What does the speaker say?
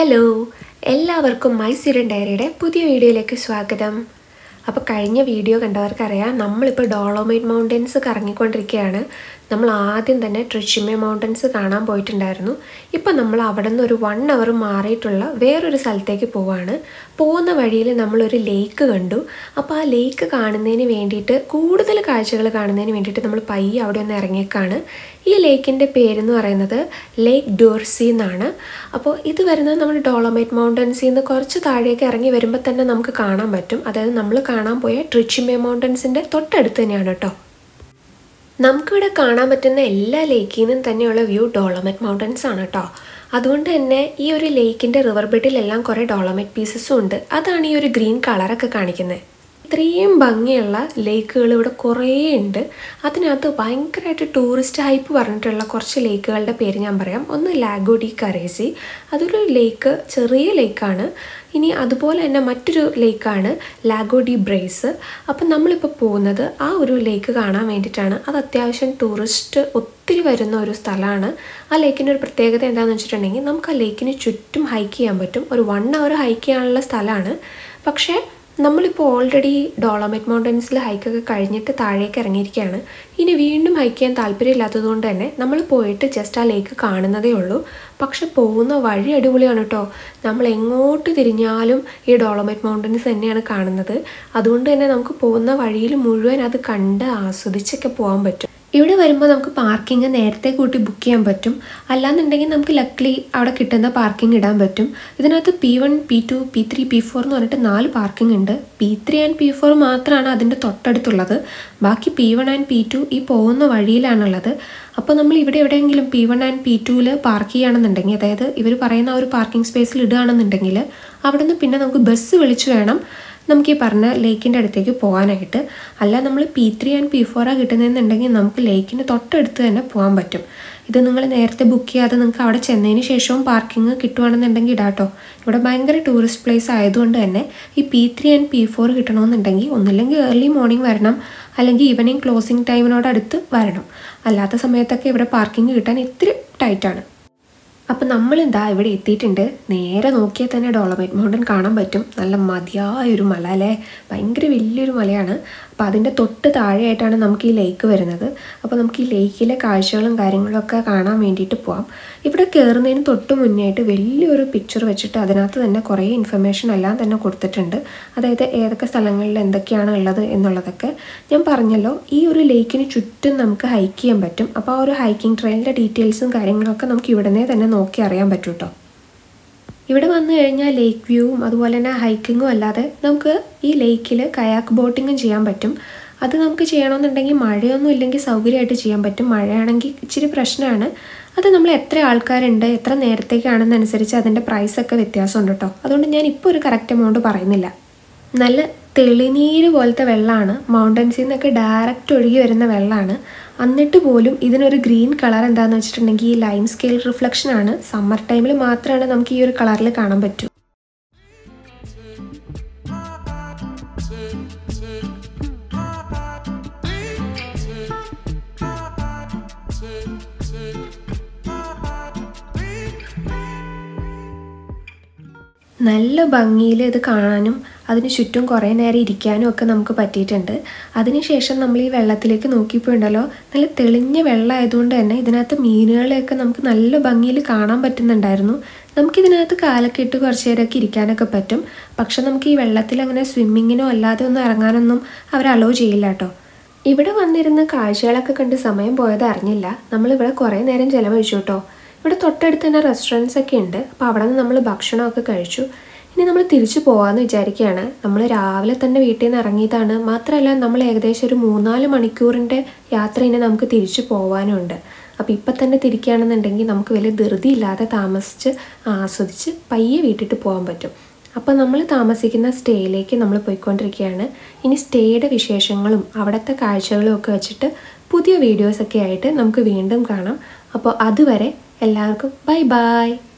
hello എല്ലാവർക്കും my സിരൻ ഡയറിയുടെ പുതിയ വീഡിയോയിലേക്ക് സ്വാഗതം അപ്പോൾ കഴിഞ്ഞ വീഡിയോ കണ്ടവർക്കറിയാം നമ്മളിപ്പോൾ ഡോളോമൈറ്റ് മൗണ്ടൻസ് കറങ്ങിക്കൊണ്ടിരിക്കുകയാണ് നമ്മൾ ആദ്യം തന്നെ ട്രിച്ചിമേ മൗണ്ടൻസ് കാണാൻ പോയിട്ടുണ്ടായിരുന്നു ഇപ്പം നമ്മൾ അവിടെ നിന്ന് ഒരു വൺ അവർ മാറിയിട്ടുള്ള വേറൊരു സ്ഥലത്തേക്ക് പോവാണ് പോകുന്ന വഴിയിൽ നമ്മളൊരു ലേക്ക് കണ്ടു അപ്പോൾ ആ ലേക്ക് കാണുന്നതിന് വേണ്ടിയിട്ട് കൂടുതൽ കാഴ്ചകൾ കാണുന്നതിന് വേണ്ടിയിട്ട് നമ്മൾ പയ്യെ അവിടെ ഒന്ന് ഇറങ്ങിയേക്കാണ് ഈ ലേക്കിൻ്റെ പേരെന്ന് പറയുന്നത് ലേക്ക് ഡോർസി എന്നാണ് അപ്പോൾ ഇത് വരുന്നത് നമ്മൾ ഡോളോമൈറ്റ് മൗണ്ടൻസിൽ നിന്ന് കുറച്ച് താഴേക്ക് ഇറങ്ങി വരുമ്പോൾ തന്നെ നമുക്ക് കാണാൻ പറ്റും അതായത് നമ്മൾ കാണാൻ പോയ ട്രിച്ചിമേ മൗണ്ടൻസിൻ്റെ തൊട്ടടുത്ത് തന്നെയാണ് കേട്ടോ നമുക്കിവിടെ കാണാൻ പറ്റുന്ന എല്ലാ ലേക്കിൽ നിന്നും തന്നെയുള്ള വ്യൂ ഡോളോമൈറ്റ് മൗണ്ടൻസ് ആണ് കേട്ടോ അതുകൊണ്ട് തന്നെ ഈ ഒരു ലേക്കിൻ്റെ റിവർ ബെഡിലെല്ലാം കുറേ ഡോളോമൈറ്റ് പീസസും ഉണ്ട് അതാണ് ഈ ഒരു ഗ്രീൻ കളറൊക്കെ കാണിക്കുന്നത് ഇത്രയും ഭംഗിയുള്ള ലേക്കുകൾ ഇവിടെ കുറേ ഉണ്ട് അതിനകത്ത് ഭയങ്കരമായിട്ട് ടൂറിസ്റ്റ് ഹൈപ്പ് പറഞ്ഞിട്ടുള്ള കുറച്ച് ലേക്കുകളുടെ പേര് ഞാൻ പറയാം ഒന്ന് ലാഗോഡി കറേസി അതൊരു ലേക്ക് ചെറിയ ലേക്കാണ് ഇനി അതുപോലെ തന്നെ മറ്റൊരു ലേക്കാണ് ലാഗോഡി ബ്രേസ് അപ്പം നമ്മളിപ്പോൾ പോകുന്നത് ആ ഒരു ലേക്ക് കാണാൻ വേണ്ടിയിട്ടാണ് അത് അത്യാവശ്യം ടൂറിസ്റ്റ് ഒത്തിരി വരുന്ന ഒരു സ്ഥലമാണ് ആ ലേക്കിൻ്റെ ഒരു പ്രത്യേകത എന്താണെന്ന് വെച്ചിട്ടുണ്ടെങ്കിൽ നമുക്ക് ആ ലേക്കിന് ചുറ്റും ഹൈക്ക് ചെയ്യാൻ പറ്റും ഒരു വൺ അവർ ഹൈക്ക് ചെയ്യാനുള്ള സ്ഥലമാണ് പക്ഷേ നമ്മളിപ്പോൾ ഓൾറെഡി ഡോളോമൈറ്റ് മൗണ്ടൻസിൽ ഹൈക്കൊക്കെ കഴിഞ്ഞിട്ട് താഴേക്ക് ഇറങ്ങിയിരിക്കുകയാണ് ഇനി വീണ്ടും ഹൈക്ക് ചെയ്യാൻ താല്പര്യമില്ലാത്തത് കൊണ്ട് തന്നെ നമ്മൾ പോയിട്ട് ജസ്റ്റ് ആ ലേക്ക് കാണുന്നതേ ഉള്ളൂ പക്ഷെ പോകുന്ന വഴി അടിപൊളിയാണ് കേട്ടോ നമ്മൾ എങ്ങോട്ട് തിരിഞ്ഞാലും ഈ ഡോളോമൈറ്റ് മൗണ്ടൻസ് തന്നെയാണ് കാണുന്നത് അതുകൊണ്ട് തന്നെ നമുക്ക് പോകുന്ന വഴിയിൽ മുഴുവൻ അത് കണ്ട് ആസ്വദിച്ചൊക്കെ പോകാൻ പറ്റും ഇവിടെ വരുമ്പോൾ നമുക്ക് പാർക്കിംഗ് നേരത്തെ കൂട്ടി ബുക്ക് ചെയ്യാൻ പറ്റും അല്ലാന്നുണ്ടെങ്കിൽ നമുക്ക് ലക്ലി അവിടെ കിട്ടുന്ന പാർക്കിംഗ് ഇടാൻ പറ്റും ഇതിനകത്ത് P one P two P three P four എന്ന് പറഞ്ഞിട്ട് നാല് പാർക്കിംഗ് ഉണ്ട് P three and P four മാത്രമാണ് അതിൻ്റെ തൊട്ടടുത്തുള്ളത് ബാക്കി P one and P two ഈ പോകുന്ന വഴിയിലാണുള്ളത് അപ്പോൾ നമ്മൾ ഇവിടെ എവിടെയെങ്കിലും പി വൺ ആൻഡ് പി ടുവിൽ പാർക്ക് ചെയ്യുകയാണെന്നുണ്ടെങ്കിൽ അതായത് ഇവർ പറയുന്ന ആ ഒരു പാർക്കിംഗ് സ്പേസിൽ ഇടുകയാണെന്നുണ്ടെങ്കിൽ അവിടെ നിന്ന് പിന്നെ നമുക്ക് ബസ് വിളിച്ച് വേണം നമുക്ക് ഈ പറഞ്ഞ ലേക്കിൻ്റെ അടുത്തേക്ക് പോകാനായിട്ട് അല്ല നമ്മൾ പി ത്രീ ആൻഡ് പി ഫോറാണ് കിട്ടുന്നതെന്നുണ്ടെങ്കിൽ നമുക്ക് ലേക്കിന് തൊട്ടടുത്ത് തന്നെ പോകാൻ പറ്റും ഇത് നിങ്ങൾ നേരത്തെ ബുക്ക് ചെയ്യാതെ നിങ്ങൾക്ക് അവിടെ ചെന്നതിന് ശേഷവും പാർക്കിംഗ് കിട്ടുവാണെന്നുണ്ടെങ്കിൽ ഇടാട്ടോ ഇവിടെ ഭയങ്കര ടൂറിസ്റ്റ് പ്ലേസ് ആയതുകൊണ്ട് തന്നെ ഈ P three and P four കിട്ടണമെന്നുണ്ടെങ്കിൽ ഒന്നില്ലെങ്കിൽ ഏർലി മോർണിംഗ് വരണം അല്ലെങ്കിൽ ഈവനിങ് ക്ലോസിങ് ടൈമിനോട് അടുത്ത് വരണം അല്ലാത്ത സമയത്തൊക്കെ ഇവിടെ പാർക്കിംഗ് കിട്ടാൻ ഇത്തിരി ടൈറ്റാണ് അപ്പം നമ്മളിതാ ഇവിടെ എത്തിയിട്ടുണ്ട് നേരെ നോക്കിയാൽ തന്നെ ഡോളമൈറ്റ് മൗണ്ടൻ കാണാൻ പറ്റും നല്ല മതിയായൊരു മല അല്ലേ ഭയങ്കര വലിയൊരു മലയാണ് അപ്പോൾ അതിൻ്റെ തൊട്ട് താഴെയായിട്ടാണ് നമുക്ക് ഈ ലേക്ക് വരുന്നത് അപ്പോൾ നമുക്ക് ഈ ലേക്കിലെ കാഴ്ചകളും കാര്യങ്ങളൊക്കെ കാണാൻ വേണ്ടിയിട്ട് പോവാം ഇവിടെ കയറുന്നതിന് തൊട്ട് മുന്നേ ആയിട്ട് വലിയൊരു പിക്ചർ വെച്ചിട്ട് അതിനകത്ത് തന്നെ കുറേ ഇൻഫർമേഷൻ എല്ലാം തന്നെ കൊടുത്തിട്ടുണ്ട് അതായത് ഏതൊക്കെ സ്ഥലങ്ങളിൽ എന്തൊക്കെയാണ് ഉള്ളത് എന്നുള്ളതൊക്കെ ഞാൻ പറഞ്ഞല്ലോ ഈ ഒരു ലേക്കിന് ചുറ്റും നമുക്ക് ഹൈക്ക് ചെയ്യാൻ പറ്റും അപ്പോൾ ആ ഒരു ഹൈക്കിംഗ് ട്രെയിനിൻ്റെ ഡീറ്റെയിൽസും കാര്യങ്ങളൊക്കെ നമുക്ക് ഇവിടുന്നേ തന്നെ നോക്കി അറിയാൻ പറ്റും കേട്ടോ ഇവിടെ വന്നു കഴിഞ്ഞാൽ ലേക്ക് വ്യൂവും അതുപോലെ തന്നെ ഹൈക്കിങ്ങും അല്ലാതെ നമുക്ക് ഈ ലേക്കിൽ കയാക്ക് ബോട്ടിങ്ങും ചെയ്യാൻ പറ്റും അത് നമുക്ക് ചെയ്യണമെന്നുണ്ടെങ്കിൽ മഴയൊന്നും ഇല്ലെങ്കിൽ സൗകര്യമായിട്ട് ചെയ്യാൻ പറ്റും മഴയാണെങ്കിൽ ഇച്ചിരി പ്രശ്നമാണ് അത് നമ്മൾ എത്ര ആൾക്കാരുണ്ട് എത്ര നേരത്തേക്കാണെന്നനുസരിച്ച് അതിൻ്റെ പ്രൈസൊക്കെ വ്യത്യാസമുണ്ട് കേട്ടോ അതുകൊണ്ട് ഞാൻ ഇപ്പോൾ ഒരു കറക്റ്റ് എമൗണ്ട് പറയുന്നില്ല നല്ല തെളിനീര് പോലത്തെ വെള്ളമാണ് മൗണ്ടൻസിൽ നിന്നൊക്കെ ഡയറക്റ്റ് ഒഴുകി വരുന്ന വെള്ളമാണ് എന്നിട്ട് പോലും ഇതിനൊരു ഗ്രീൻ കളർ എന്താണെന്ന് വെച്ചിട്ടുണ്ടെങ്കിൽ ഈ ലൈം സ്കെയിൽ റിഫ്ലക്ഷൻ ആണ് സമ്മർ ടൈമിൽ മാത്രമാണ് നമുക്ക് ഈ ഒരു കളറിൽ കാണാൻ പറ്റൂ നല്ല ഭംഗിയിൽ ഇത് കാണാനും അതിന് ചുറ്റും കുറേ നേരം ഇരിക്കാനും ഒക്കെ നമുക്ക് പറ്റിയിട്ടുണ്ട് അതിനുശേഷം നമ്മൾ ഈ വെള്ളത്തിലേക്ക് നോക്കിയപ്പോഴുണ്ടല്ലോ നല്ല തെളിഞ്ഞ വെള്ളമായതുകൊണ്ട് തന്നെ ഇതിനകത്ത് മീനുകളെയൊക്കെ നമുക്ക് നല്ല ഭംഗിയിൽ കാണാൻ പറ്റുന്നുണ്ടായിരുന്നു നമുക്കിതിനകത്ത് കാലൊക്കെ ഇട്ട് കുറച്ച് നേരമൊക്കെ ഇരിക്കാനൊക്കെ പറ്റും പക്ഷെ നമുക്ക് ഈ വെള്ളത്തിൽ അങ്ങനെ സ്വിമ്മിങ്ങിനോ അല്ലാതെ ഒന്നും ഇറങ്ങാനൊന്നും അവർ അലോ ചെയ്യില്ല കേട്ടോ ഇവിടെ വന്നിരുന്ന കാഴ്ചകളൊക്കെ കണ്ട് സമയം പോയത് അറിഞ്ഞില്ല നമ്മളിവിടെ കുറേ നേരം ചിലവഴിച്ചു കേട്ടോ ഇവിടെ തൊട്ടടുത്ത് തന്നെ റെസ്റ്റോറൻറ്റ്സ് ഒക്കെ ഉണ്ട് അപ്പോൾ അവിടെ നിന്ന് നമ്മൾ ഭക്ഷണമൊക്കെ കഴിച്ചു ഇനി നമ്മൾ തിരിച്ചു പോകാമെന്ന് വിചാരിക്കുകയാണ് നമ്മൾ രാവിലെ തന്നെ വീട്ടിൽ നിന്ന് ഇറങ്ങിയതാണ് മാത്രമല്ല നമ്മൾ ഏകദേശം ഒരു മൂന്നാല് മണിക്കൂറിൻ്റെ യാത്ര ഇനി നമുക്ക് തിരിച്ചു പോകാനുണ്ട് അപ്പോൾ ഇപ്പം തന്നെ തിരിക്കുകയാണെന്നുണ്ടെങ്കിൽ നമുക്ക് വലിയ ധൃതിയില്ലാതെ താമസിച്ച് ആസ്വദിച്ച് പയ്യെ വീട്ടിട്ട് പോകാൻ പറ്റും അപ്പോൾ നമ്മൾ താമസിക്കുന്ന സ്റ്റേയിലേക്ക് നമ്മൾ പോയിക്കൊണ്ടിരിക്കുകയാണ് ഇനി സ്റ്റേയുടെ വിശേഷങ്ങളും അവിടുത്തെ കാഴ്ചകളും ഒക്കെ വെച്ചിട്ട് പുതിയ വീഡിയോസൊക്കെ ആയിട്ട് നമുക്ക് വീണ്ടും കാണാം അപ്പോൾ അതുവരെ എല്ലാവർക്കും ബൈ ബൈ